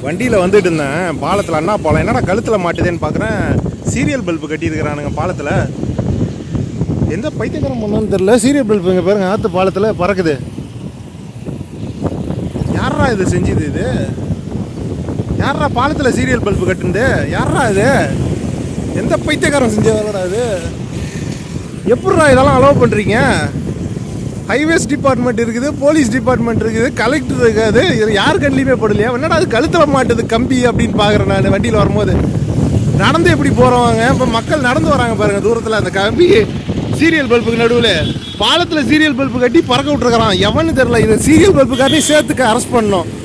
வண்டியில் வந்துட்டு இருந்தேன் பாலத்தில் அண்ணா பாலம் என்னடா கழுத்தில் மாட்டுதேன்னு பார்க்குறேன் சீரியல் பல்பு கட்டியிருக்கிறானுங்க பாலத்தில் எந்த பைத்தியக்காரம் பண்ணான்னு தெரில சீரியல் பல்பு இங்கே பாருங்க ஆற்று பாலத்தில் பறக்குது யாரா இது செஞ்சுது இது யாரா பாலத்தில் சீரியல் பல்பு கட்டுனது யாரா இது எந்த பைத்தியக்காரன் செஞ்ச வேலைடா இது எப்படிடா இதெல்லாம் அலோவ் பண்ணுறீங்க ஹைவேஸ் டிபார்ட்மெண்ட் இருக்குது போலீஸ் டிபார்ட்மெண்ட் இருக்குது கலெக்டர் இருக்காது இது யார் கண்ணிலையுமே படலையா என்னடா அது கழுத்தில் மாட்டுது கம்பி அப்படின்னு பார்க்குறேன் நான் வண்டியில் வரும்போது நடந்து எப்படி போகிறவங்க இப்போ மக்கள் நடந்து வராங்க பாருங்க தூரத்தில் அந்த கம்பி சீரியல் பல்புக்கு நடுவில் பாலத்தில் சீரியல் பல்பு கட்டி பறக்க விட்டுருக்கான் எவன்னு தெரில இது சீரியல் பல்பு காட்டி சேர்த்துக்கு அரெஸ்ட் பண்ணோம்